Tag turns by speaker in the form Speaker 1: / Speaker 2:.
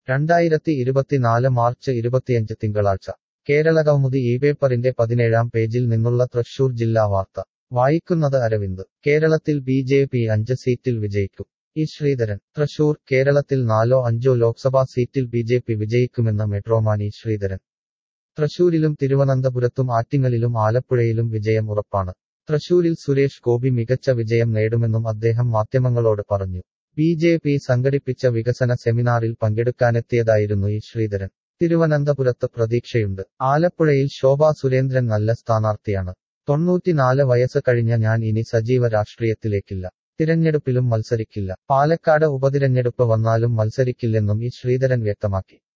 Speaker 1: രണ്ടായിരത്തി ഇരുപത്തിനാല് മാർച്ച് ഇരുപത്തിയഞ്ച് തിങ്കളാഴ്ച കേരളകൗമുദി ഈ പേപ്പറിന്റെ പതിനേഴാം പേജിൽ നിന്നുള്ള തൃശൂർ ജില്ലാ വാർത്ത വായിക്കുന്നത് അരവിന്ദ് കേരളത്തിൽ ബി ജെ പി അഞ്ച് സീറ്റിൽ വിജയിക്കും ഇ ശ്രീധരൻ തൃശൂർ കേരളത്തിൽ നാലോ അഞ്ചോ ലോക്സഭാ സീറ്റിൽ ബി ജെ പി വിജയിക്കുമെന്ന് മെട്രോമാൻ ഇ ശ്രീധരൻ തൃശൂരിലും തിരുവനന്തപുരത്തും ആറ്റിങ്ങലിലും ആലപ്പുഴയിലും വിജയം ഉറപ്പാണ് തൃശൂരിൽ സുരേഷ് ഗോപി മികച്ച വിജയം നേടുമെന്നും അദ്ദേഹം മാധ്യമങ്ങളോട് പറഞ്ഞു ബി ജെ പി സംഘടിപ്പിച്ച വികസന സെമിനാറിൽ പങ്കെടുക്കാനെത്തിയതായിരുന്നു ഇ ശ്രീധരൻ തിരുവനന്തപുരത്ത് പ്രതീക്ഷയുണ്ട് ആലപ്പുഴയിൽ ശോഭാ സുരേന്ദ്രൻ നല്ല സ്ഥാനാർത്ഥിയാണ് തൊണ്ണൂറ്റിനാല് വയസ്സ് കഴിഞ്ഞ ഞാൻ ഇനി സജീവ രാഷ്ട്രീയത്തിലേക്കില്ല തിരഞ്ഞെടുപ്പിലും മത്സരിക്കില്ല പാലക്കാട് ഉപതിരഞ്ഞെടുപ്പ് വന്നാലും മത്സരിക്കില്ലെന്നും ഇ ശ്രീധരൻ വ്യക്തമാക്കി